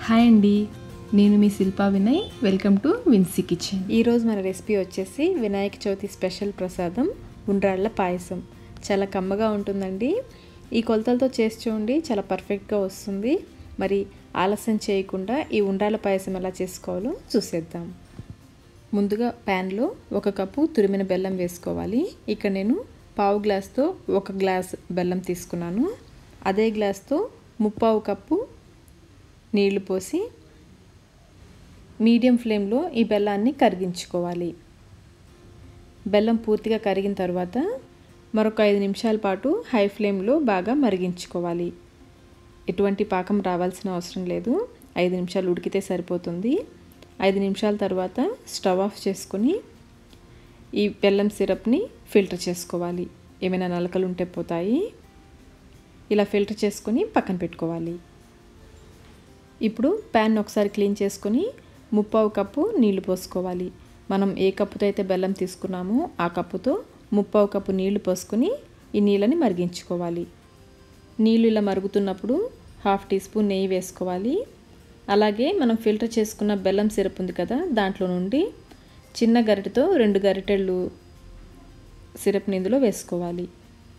hi అండి నేను మీ శిల్పా వినయ్ వెల్కమ్ టు విన్సీ కిచెన్ ఈరోజు మన రెసిపీ వచ్చేసి వినాయక చవితి స్పెషల్ ప్రసాదం ఉండ్రాళ్ళ పాయసం చాలా కమ్మగా ఉంటుందండి ఈ కొలతలతో చేసి చూడండి చాలా పర్ఫెక్ట్గా వస్తుంది మరి ఆలస్యం చేయకుండా ఈ ఉండ్రాళ్ళ పాయసం ఎలా చేసుకోవాలో చూసేద్దాం ముందుగా ప్యాన్లో ఒక కప్పు తురిమిన బెల్లం వేసుకోవాలి ఇక్కడ నేను పావు గ్లాస్తో ఒక గ్లాస్ బెల్లం తీసుకున్నాను అదే గ్లాస్తో ముప్పావు కప్పు నీళ్లు పోసి మీడియం ఫ్లేమ్లో ఈ బెల్లాన్ని కరిగించుకోవాలి బెల్లం పూర్తిగా కరిగిన తర్వాత మరొక ఐదు నిమిషాల పాటు హై ఫ్లేమ్లో బాగా మరిగించుకోవాలి ఎటువంటి పాకం రావాల్సిన అవసరం లేదు ఐదు నిమిషాలు ఉడికితే సరిపోతుంది ఐదు నిమిషాల తర్వాత స్టవ్ ఆఫ్ చేసుకొని ఈ బెల్లం సిరప్ని ఫిల్టర్ చేసుకోవాలి ఏమైనా నలకలు ఉంటే పోతాయి ఇలా ఫిల్టర్ చేసుకొని పక్కన పెట్టుకోవాలి ఇప్పుడు ప్యాన్ ఒకసారి క్లీన్ చేసుకొని ముప్పావు కప్పు నీళ్లు పోసుకోవాలి మనం ఏ కప్పుతో అయితే బెల్లం తీసుకున్నామో ఆ కప్పుతో ముప్పావు కప్పు నీళ్లు పోసుకొని ఈ నీళ్ళని మరిగించుకోవాలి నీళ్ళు ఇలా మరుగుతున్నప్పుడు హాఫ్ టీ స్పూన్ నెయ్యి వేసుకోవాలి అలాగే మనం ఫిల్టర్ చేసుకున్న బెల్లం సిరప్ ఉంది కదా దాంట్లో నుండి చిన్న గరిటెతో రెండు గరిటెళ్ళు సిరప్ని ఇందులో వేసుకోవాలి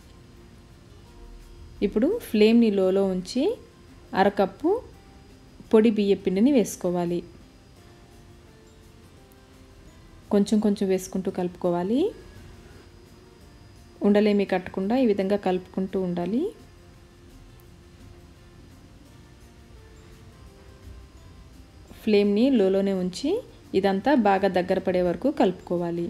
ఇప్పుడు ఫ్లేమ్ని లోలో ఉంచి అరకప్పు పొడి బియ్య పిండిని వేసుకోవాలి కొంచెం కొంచెం వేసుకుంటూ కలుపుకోవాలి ఉండలేమి కట్టకుండా ఈ విధంగా కలుపుకుంటూ ఉండాలి ఫ్లేమ్ని లోలోనే ఉంచి ఇదంతా బాగా దగ్గర పడే వరకు కలుపుకోవాలి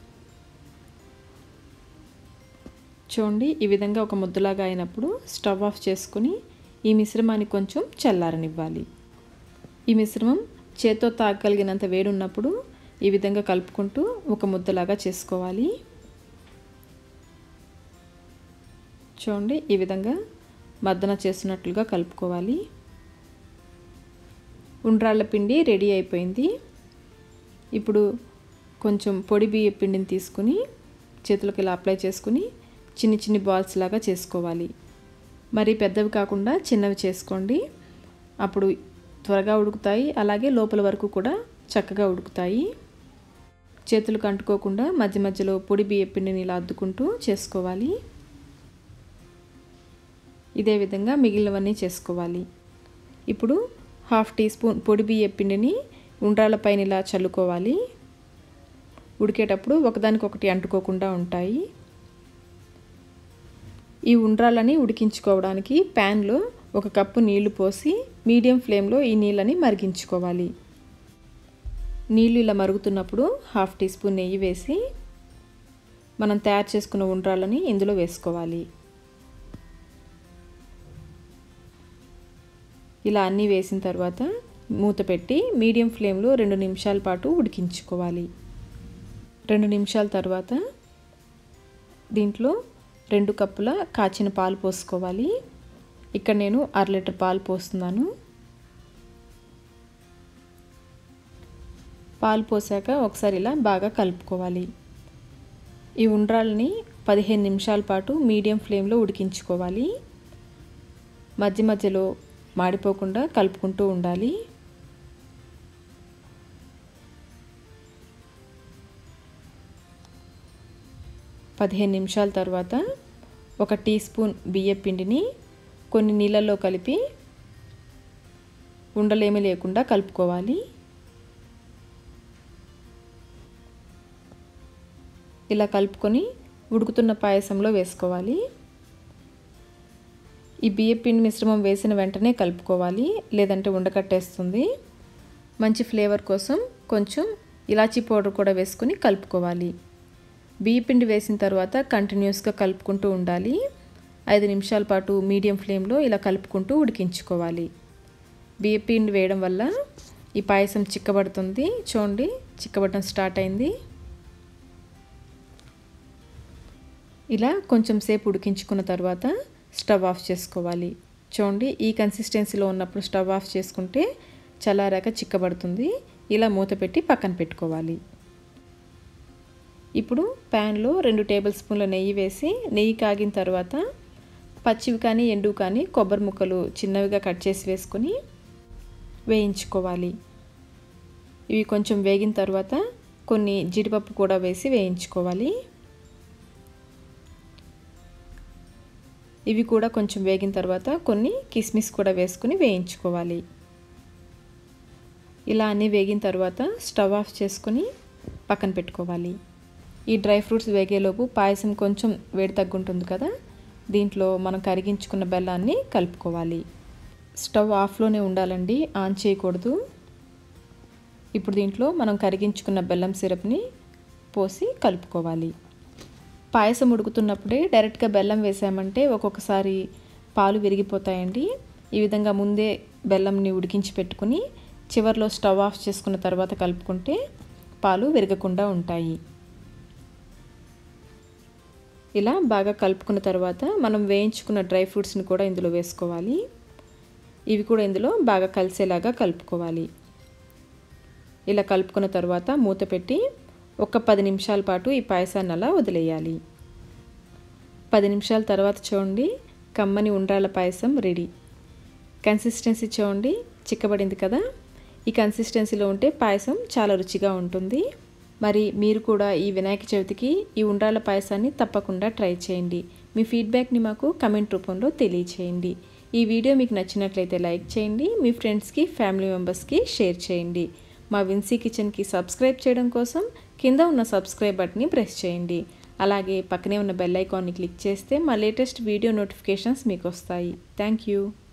చూడండి ఈ విధంగా ఒక ముద్దలాగా అయినప్పుడు స్టవ్ ఆఫ్ చేసుకుని ఈ మిశ్రమాన్ని కొంచెం చల్లారనివ్వాలి ఈ మిశ్రమం చేత్తో తాగగలిగినంత వేడి ఉన్నప్పుడు ఈ విధంగా కలుపుకుంటూ ఒక ముద్దలాగా చేసుకోవాలి చూడండి ఈ విధంగా మద్దన చేస్తున్నట్లుగా కలుపుకోవాలి ఉండ్రాళ్ళ పిండి రెడీ అయిపోయింది ఇప్పుడు కొంచెం పొడి బియ్య పిండిని తీసుకుని చేతులకు ఇలా అప్లై చేసుకుని చిన్ని చిన్ని బాల్స్ లాగా చేసుకోవాలి మరి పెద్దవి కాకుండా చిన్నవి చేసుకోండి అప్పుడు త్వరగా ఉడుకుతాయి అలాగే లోపల వరకు కూడా చక్కగా ఉడుకుతాయి చేతులకు అంటుకోకుండా మధ్య మధ్యలో పొడి బియ్య పిండిని ఇలా అద్దుకుంటూ చేసుకోవాలి ఇదే విధంగా మిగిలినవన్నీ చేసుకోవాలి ఇప్పుడు హాఫ్ టీ స్పూన్ పొడి బియ్య పిండిని ఉండ్రాళ్ళ పైన ఇలా చల్లుకోవాలి ఉడికేటప్పుడు ఒకదానికొకటి అంటుకోకుండా ఉంటాయి ఈ ఉండ్రాలని ఉడికించుకోవడానికి ప్యాన్లో ఒక కప్పు నీళ్లు పోసి మీడియం ఫ్లేమ్లో ఈ నీళ్ళని మరిగించుకోవాలి నీళ్ళు ఇలా మరుగుతున్నప్పుడు హాఫ్ టీ స్పూన్ నెయ్యి వేసి మనం తయారు చేసుకున్న ఉండ్రాలని ఇందులో వేసుకోవాలి ఇలా అన్నీ వేసిన తర్వాత మూత పెట్టి మీడియం ఫ్లేమ్లో రెండు నిమిషాల పాటు ఉడికించుకోవాలి రెండు నిమిషాల తర్వాత దీంట్లో రెండు కప్పుల కాచిన పాలు పోసుకోవాలి ఇక్కడ నేను అర లీటర్ పాలు పోస్తున్నాను పాలు పోసాక ఒకసారి ఇలా బాగా కలుపుకోవాలి ఈ ఉండ్రాలని పదిహేను నిమిషాల పాటు మీడియం ఫ్లేమ్లో ఉడికించుకోవాలి మధ్య మధ్యలో మాడిపోకుండా కలుపుకుంటూ ఉండాలి పదిహేను నిమిషాల తర్వాత ఒక టీ స్పూన్ బియ్య పిండిని కొన్ని నీళ్ళల్లో కలిపి ఉండలేమి లేకుండా కలుపుకోవాలి ఇలా కలుపుకొని ఉడుకుతున్న పాయసంలో వేసుకోవాలి ఈ బియ్య పిండి మిశ్రమం వేసిన వెంటనే కలుపుకోవాలి లేదంటే ఉండకట్టేస్తుంది మంచి ఫ్లేవర్ కోసం కొంచెం ఇలాచీ పౌడర్ కూడా వేసుకుని కలుపుకోవాలి బియ్య పిండి వేసిన తర్వాత కంటిన్యూస్గా కలుపుకుంటూ ఉండాలి ఐదు నిమిషాల పాటు మీడియం ఫ్లేమ్లో ఇలా కలుపుకుంటూ ఉడికించుకోవాలి బియ్య పిండి వేయడం వల్ల ఈ పాయసం చిక్కబడుతుంది చూడండి చిక్కబడడం స్టార్ట్ అయింది ఇలా కొంచెం సేపు ఉడికించుకున్న తర్వాత స్టవ్ ఆఫ్ చేసుకోవాలి చూడండి ఈ కన్సిస్టెన్సీలో ఉన్నప్పుడు స్టవ్ ఆఫ్ చేసుకుంటే చల్లారాక చిక్కబడుతుంది ఇలా మూత పెట్టి పక్కన పెట్టుకోవాలి ఇప్పుడు ప్యాన్లో రెండు టేబుల్ స్పూన్ల నెయ్యి వేసి నెయ్యి కాగిన తర్వాత పచ్చివి కానీ ఎండువి కానీ కొబ్బరి ముక్కలు చిన్నవిగా కట్ చేసి వేసుకొని వేయించుకోవాలి ఇవి కొంచెం వేగిన తర్వాత కొన్ని జీడిపప్పు కూడా వేసి వేయించుకోవాలి ఇవి కూడా కొంచెం వేగిన తర్వాత కొన్ని కిస్మిస్ కూడా వేసుకుని వేయించుకోవాలి ఇలా అన్నీ వేగిన తర్వాత స్టవ్ ఆఫ్ చేసుకుని పక్కన పెట్టుకోవాలి ఈ డ్రై ఫ్రూట్స్ వేగేలోపు పాయసం కొంచెం వేడి తగ్గుంటుంది కదా దీంట్లో మనం కరిగించుకున్న బెల్లాన్ని కలుపుకోవాలి స్టవ్ ఆఫ్లోనే ఉండాలండి ఆన్ చేయకూడదు ఇప్పుడు దీంట్లో మనం కరిగించుకున్న బెల్లం సిరప్ని పోసి కలుపుకోవాలి పాయసం ఉడుకుతున్నప్పుడే డైరెక్ట్గా బెల్లం వేసామంటే ఒక్కొక్కసారి పాలు విరిగిపోతాయండి ఈ విధంగా ముందే బెల్లంని ఉడికించి పెట్టుకుని చివరిలో స్టవ్ ఆఫ్ చేసుకున్న తర్వాత కలుపుకుంటే పాలు విరగకుండా ఉంటాయి ఇలా బాగా కలుపుకున్న తర్వాత మనం వేయించుకున్న డ్రై ఫ్రూట్స్ని కూడా ఇందులో వేసుకోవాలి ఇవి కూడా ఇందులో బాగా కలిసేలాగా కలుపుకోవాలి ఇలా కలుపుకున్న తర్వాత మూత పెట్టి ఒక పది నిమిషాల పాటు ఈ పాయసాన్ని అలా వదిలేయాలి పది నిమిషాల తర్వాత చూడండి కమ్మని ఉండ్రాళ్ళ పాయసం రెడీ కన్సిస్టెన్సీ చూడండి చిక్కబడింది కదా ఈ కన్సిస్టెన్సీలో ఉంటే పాయసం చాలా రుచిగా ఉంటుంది మరి మీరు కూడా ఈ వినాయక చవితికి ఈ ఉండ్రాళ్ళ పాయసాన్ని తప్పకుండా ట్రై చేయండి మీ ఫీడ్బ్యాక్ని మాకు కమెంట్ రూపంలో తెలియచేయండి ఈ వీడియో మీకు నచ్చినట్లయితే లైక్ చేయండి మీ ఫ్రెండ్స్కి ఫ్యామిలీ మెంబర్స్కి షేర్ చేయండి మా విన్సీ కిచెన్కి సబ్స్క్రైబ్ చేయడం కోసం కింద ఉన్న సబ్స్క్రైబ్ బటన్ని ప్రెస్ చేయండి అలాగే పక్కనే ఉన్న బెల్ ఐకాన్ని క్లిక్ చేస్తే మా లేటెస్ట్ వీడియో నోటిఫికేషన్స్ మీకు వస్తాయి థ్యాంక్ యూ